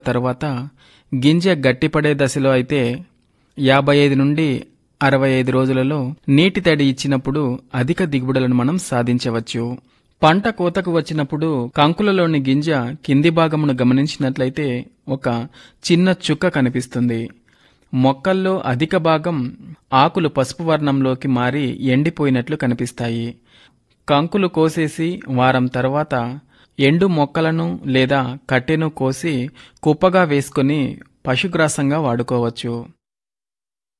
తర్వాత గింజ గట్టిపడే దశలో అయితే యాభై ఐదు నుండి అరవై ఐదు రోజులలో నీటి తడి ఇచ్చినప్పుడు అధిక దిగుబడులను మనం సాధించవచ్చు పంట కోతకు వచ్చినప్పుడు కంకులలోని గింజ కింది భాగమును గమనించినట్లయితే ఒక చిన్న చుక్క కనిపిస్తుంది మొక్కల్లో అధిక భాగం ఆకులు పసుపు వర్ణంలోకి మారి ఎండిపోయినట్లు కనిపిస్తాయి కంకులు కోసేసి వారం తర్వాత ఎండు మొక్కలను లేదా కట్టెను కోసి కుప్పగా వేసుకొని పశుగ్రాసంగా వాడుకోవచ్చు